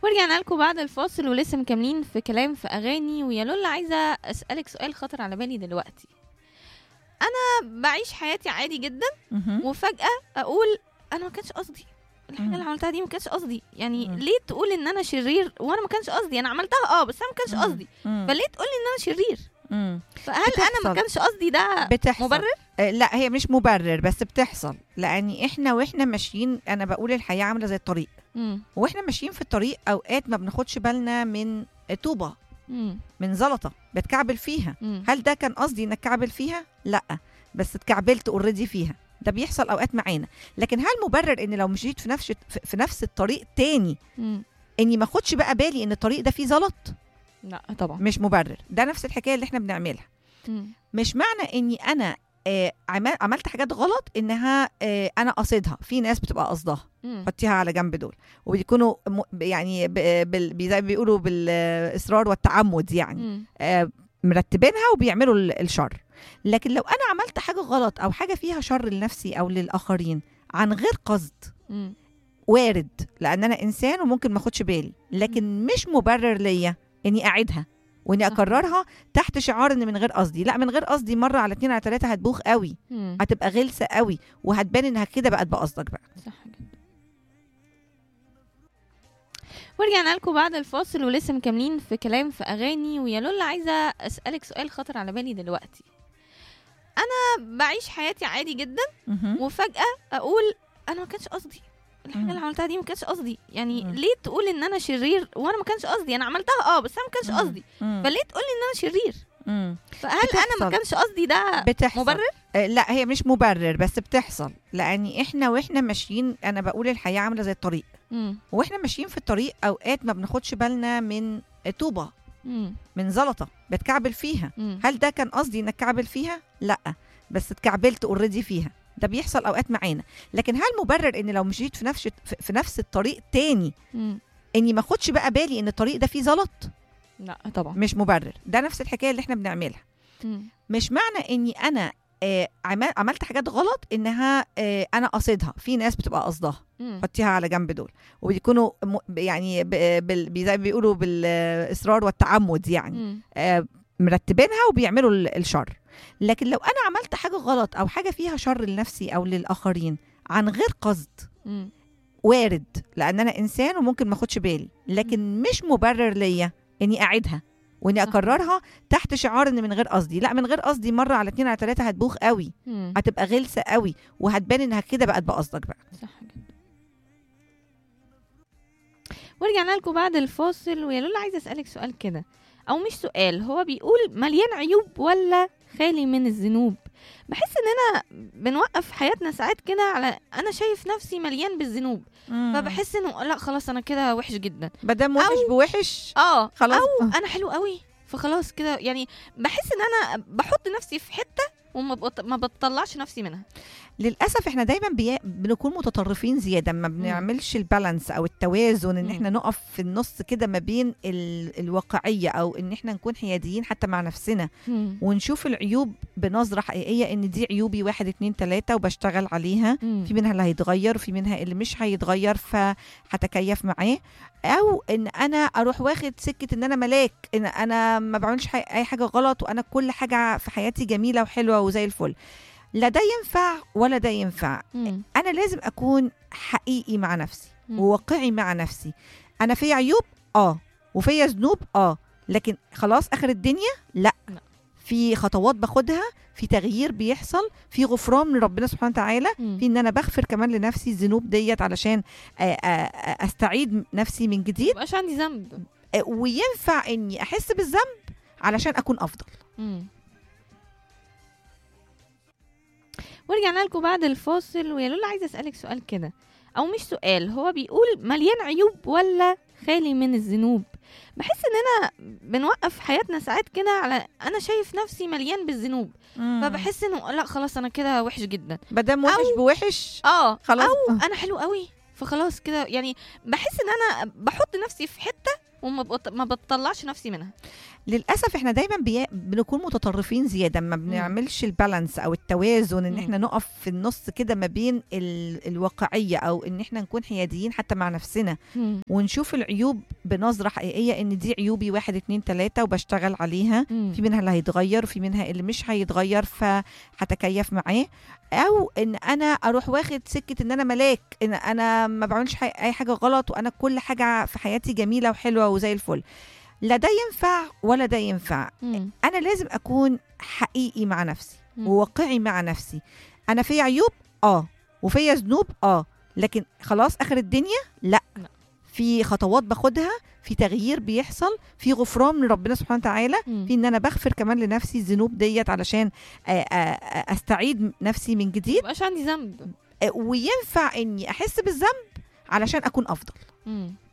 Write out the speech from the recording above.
ورجعنا لكم بعد الفاصل ولسه مكملين في كلام في اغاني ويا لولا عايزه اسالك سؤال خطر على بالي دلوقتي انا بعيش حياتي عادي جدا مهم. وفجاه اقول انا ما كانش قصدي الحاجه مم. اللي عملتها دي ما كانش قصدي يعني مم. ليه تقول ان انا شرير وانا ما كانش قصدي انا عملتها اه بس انا ما كانش مم. قصدي مم. فليه تقول لي ان انا شرير مم. فهل انا ما بتحصل. كانش قصدي ده بتحصل مبرر آه، لا هي مش مبرر بس بتحصل لان احنا واحنا ماشيين انا بقول الحياه عامله زي الطريق مم. واحنا ماشيين في الطريق اوقات ما بناخدش بالنا من طوبه مم. من زلطه بتكعبل فيها مم. هل ده كان قصدي انك كعبل فيها لا بس اتكعبلت اوريدي فيها ده بيحصل اوقات معانا لكن هل مبرر ان لو مشيت في نفس في- في نفس الطريق تاني مم. اني ما اخدش بقى بالي ان الطريق ده فيه زلط لا طبعا مش مبرر ده نفس الحكايه اللي احنا بنعملها مم. مش معنى اني انا آه، عمل- عملت حاجات غلط انها آه، انا قصدها في ناس بتبقى قصدها مم. حطيها على جنب دول وبيكونوا م- يعني ب- بال- بي- زي ما بيقولوا بالاصرار والتعمد يعني مم. آه، مرتبينها وبيعملوا ال- الشر لكن لو انا عملت حاجه غلط او حاجه فيها شر لنفسي او للاخرين عن غير قصد مم. وارد لان انا انسان وممكن ما اخدش بالي لكن مش مبرر ليا اني اعيدها واني صح. اكررها تحت شعار ان من غير قصدي لا من غير قصدي مره على اتنين على تلاته هتبوخ قوي مم. هتبقى غلسه قوي وهتبان انها كده بقت بقصدك بقى صح جدا ورجعنا لكم بعد الفاصل ولسه مكملين في كلام في اغاني ويا لولا عايزه اسالك سؤال خطر على بالي دلوقتي انا بعيش حياتي عادي جدا وفجاه اقول انا ما كانش قصدي الحاجه مم. اللي عملتها دي ما كانش قصدي يعني مم. ليه تقول ان انا شرير وانا ما كانش قصدي انا عملتها اه بس انا ما كانش مم. قصدي مم. فليه تقول لي ان انا شرير مم. فهل انا ما بتحصل. كانش قصدي ده بتحصل مبرر آه، لا هي مش مبرر بس بتحصل لان احنا واحنا ماشيين انا بقول الحياه عامله زي الطريق مم. واحنا ماشيين في الطريق اوقات ما بناخدش بالنا من طوبه مم. من زلطه بتكعبل فيها مم. هل ده كان قصدي انك كعبل فيها لا بس اتكعبلت اوريدي فيها ده بيحصل اوقات معانا لكن هل مبرر ان لو مشيت في نفس في- في نفس الطريق تاني مم. اني ما اخدش بقى بالي ان الطريق ده فيه زلط لا طبعا مش مبرر ده نفس الحكايه اللي احنا بنعملها مم. مش معنى اني انا آه، عمل- عملت حاجات غلط انها آه، انا قصدها في ناس بتبقى قصدها مم. حطيها على جنب دول وبيكونوا م- يعني ب- بال- بي- زي ما بيقولوا بالاصرار والتعمد يعني مم. آه، مرتبينها وبيعملوا ال- الشر لكن لو انا عملت حاجه غلط او حاجه فيها شر لنفسي او للاخرين عن غير قصد مم. وارد لان انا انسان وممكن ما اخدش بالي لكن مش مبرر ليا اني اعيدها واني صح. اكررها تحت شعار ان من غير قصدي لا من غير قصدي مره على اتنين على تلاته هتبوخ قوي مم. هتبقى غلسه قوي وهتبان انها كده بقت بقصدك بقى صح جدا ورجعنا لكم بعد الفاصل ويا لولا عايزه اسالك سؤال كده او مش سؤال هو بيقول مليان عيوب ولا خالي من الذنوب بحس اننا بنوقف حياتنا ساعات كده على انا شايف نفسي مليان بالذنوب فبحس انه لا خلاص انا كده وحش جدا مادام وحش بوحش اه خلاص او انا حلو قوي فخلاص كده يعني بحس ان انا بحط نفسي في حته وما بط- ما بطلعش نفسي منها للاسف احنا دايما بي... بنكون متطرفين زياده ما بنعملش البالانس او التوازن ان مم. احنا نقف في النص كده ما بين ال... الواقعيه او ان احنا نكون حياديين حتى مع نفسنا ونشوف العيوب بنظره حقيقيه ان دي عيوبي واحد اتنين تلاته وبشتغل عليها في منها اللي هيتغير وفي منها اللي مش هيتغير فهتكيف معاه او ان انا اروح واخد سكه ان انا ملاك ان انا ما بعملش حي- اي حاجه غلط وانا كل حاجه في حياتي جميله وحلوه وزي الفل لا ده ينفع ولا ده ينفع مم. انا لازم اكون حقيقي مع نفسي مم. وواقعي مع نفسي انا في عيوب اه وفيا ذنوب اه لكن خلاص اخر الدنيا لا لا. في خطوات باخدها في تغيير بيحصل في غفران من ربنا سبحانه وتعالى مم. في ان انا بغفر كمان لنفسي الذنوب ديت علشان آه، آه، آه، استعيد نفسي من جديد مبقاش عندي ذنب آه، وينفع اني احس بالذنب علشان اكون افضل مم. ورجعنا لكم بعد الفاصل ويا لولا عايزه اسالك سؤال كده او مش سؤال هو بيقول مليان عيوب ولا خالي من الذنوب بحس اننا بنوقف حياتنا ساعات كده على انا شايف نفسي مليان بالذنوب فبحس انه لا خلاص انا كده وحش جدا مادام وحش بوحش اه خلاص او انا حلو قوي فخلاص كده يعني بحس ان انا بحط نفسي في حته وما بط... ما بطلعش نفسي منها للاسف احنا دايما بي... بنكون متطرفين زياده ما بنعملش البالانس او التوازن ان مم. احنا نقف في النص كده ما بين ال... الواقعيه او ان احنا نكون حياديين حتى مع نفسنا ونشوف العيوب بنظره حقيقيه ان دي عيوبي واحد اتنين تلاته وبشتغل عليها في منها اللي هيتغير وفي منها اللي مش هيتغير فهتكيف معاه او ان انا اروح واخد سكه ان انا ملاك ان انا ما بعملش حي- اي حاجه غلط وانا كل حاجه في حياتي جميله وحلوه وزي الفل لا ده ينفع ولا ده ينفع مم. انا لازم اكون حقيقي مع نفسي مم. وواقعي مع نفسي انا في عيوب اه وفيا ذنوب اه لكن خلاص اخر الدنيا لا لا. في خطوات باخدها في تغيير بيحصل في غفران من ربنا سبحانه وتعالى مم. في ان انا بغفر كمان لنفسي الذنوب ديت علشان آه، آه، آه، استعيد نفسي من جديد مبقاش عندي ذنب آه، وينفع اني احس بالذنب علشان اكون افضل مم.